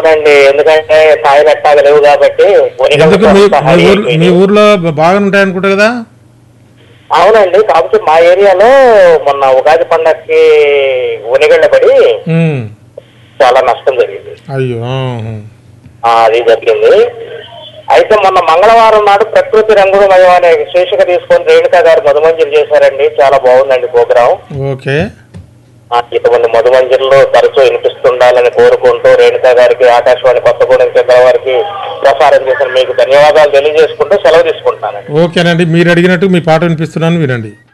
అవునండి ఎందుకంటే సాయి నెట్టాలు లేవు కాబట్టి ఒరిగల ఎందుకు మీ సంస్థ మీ హరి ఊర్ అయిపోయింది. మీ ఊర్లో బాగా ఉంటాయి అనుకుంటా కదా అవునండి కాకపోతే మా ఏరియాలో మొన్న ఉగాది పండగకి ఉనిగళ్ళ పడి ఉమ్. చాలా నష్టం జరిగింది అయ్యో ఆహా. ఆ, అది జరిగింది అయితే మొన్న మంగళవారం నాడు ప్రకృతి రంగులమయం అనే శీర్షిక తీసుకొని రేణుకా గారు మధుమంజరి చేశారండి చాలా బాగుందండి ప్రోగ్రాం ఓకే ఆ, ఇటువంటి మధుమంజరిలో తరచూ వినిపిస్తుండాలని కోరుకుంటూ రేణుకా గారికి ఆకాశవాణి కొత్తగూడెం కేంద్రం వారికి ప్రసారం చేసిన మీకు ధన్యవాదాలు తెలియజేసుకుంటూ సెలవు తీసుకుంటున్నానండి ఓకేనండి మీరు అడిగినట్టు మీ పాట వినిపిస్తున్నాను వినండి